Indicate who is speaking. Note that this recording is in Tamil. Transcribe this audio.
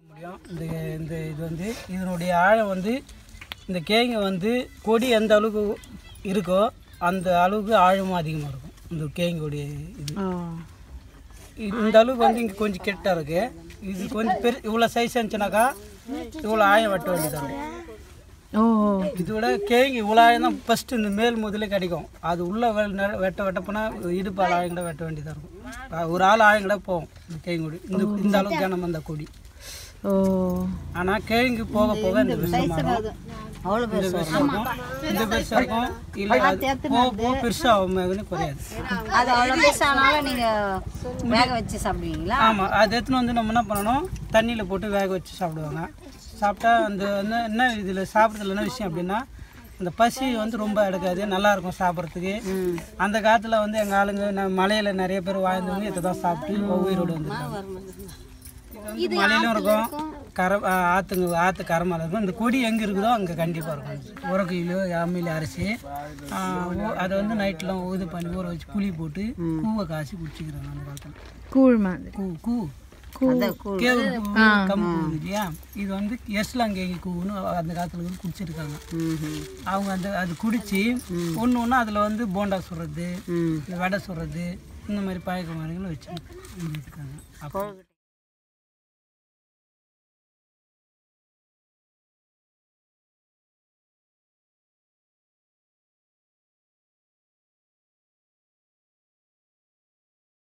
Speaker 1: முடியும் இந்த இந்த இது வந்து இதனுடைய ஆழம் வந்து இந்த கேங்க வந்து கொடி எந்த அளவுக்கு இருக்கோ அந்த அளவுக்கு ஆழமும் அதிகமாக இருக்கும் இந்த கேங்கோடைய இது இந்த அளவுக்கு வந்து இங்கே கொஞ்சம் கெட்டா இருக்கு இது கொஞ்சம் பெரு இவ்வளோ சைஸ் இருந்துச்சுனாக்கா இவ்வளோ ஆழம் வெட்ட வேண்டியதாக இருக்கும்
Speaker 2: ஓ
Speaker 1: இதோட கேங்கி இவ்வளோ ஆழம் தான் ஃபஸ்ட்டு இந்த மேல் முதலே கிடைக்கும் அது உள்ளே வெட்ட வெட்ட போனால் இடுப்பால் ஆழம் கூட வெட்ட வேண்டியதாக இருக்கும் அஹ் ஒரு ஆள் ஆழம் கூட போகும் இந்த கேங்கொடி இந்த இந்த அளவுக்கு கனம் அந்த கொடி
Speaker 2: ஓ
Speaker 1: ஆனால் கிழங்கு போக போக இந்த விஷம் மாறும்
Speaker 3: அவ்வளோ
Speaker 1: இந்த பெருசாக இருக்கும் இந்த பெருசாக இருக்கும் இல்லை அது போக போக பெருசாக குறையாது
Speaker 3: அது அவ்வளோ பெருசானாலும் நீங்கள் வேக வச்சு சாப்பிடுவீங்களா
Speaker 1: ஆமாம் அது எடுத்துன்னு வந்து நம்ம என்ன பண்ணணும் தண்ணியில் போட்டு வேக வச்சு சாப்பிடுவாங்க சாப்பிட்டா அந்த என்ன என்ன இதில் சாப்பிட்றதுல என்ன விஷயம் அப்படின்னா அந்த பசி வந்து ரொம்ப எடுக்காது நல்லா இருக்கும் சாப்பிட்றதுக்கு அந்த காலத்தில் வந்து எங்கள் ஆளுங்க ந- மலையில நிறைய பேர் வாழ்ந்தவங்க இதை தான் சாப்பிட்டு உயிரோடு வந்திருக்காங்க இது வந்து மலையிலும் இருக்கும் கரை ஆ, ஆத்துங்க ஆற்று கரமலை இருக்கும் இந்த கொடி எங்கே இருக்குதோ அங்கே கண்டிப்பாக இருக்கும் உரக்கையிலோ அம்மியில் அரைச்சி ஆ, ஊ- அதை வந்து நைட்லாம் இது பண்ணி ஊற வச்சு புளி போட்டு பூவை காய்ச்சி குடிச்சிக்கிறாங்க அந்த காலத்தில்
Speaker 2: கூழ் மாதிரி
Speaker 1: கூ கூ கேவுரு பூ கம்பு பூ இல்லையா இது வந்து எஸ்லாங்கேங்கி கூவுன்னு அந்த காலத்தில் வந்து குடிச்சிருக்காங்க அவங்க அந்த அது குடிச்சு ஒன்று ஒன்று அதில் வந்து போண்டா சுடுறது இந்த வடை சுடுறது இந்த மாதிரி பழக்க முறைகளை வச்சு இருக்காங்க அப்போ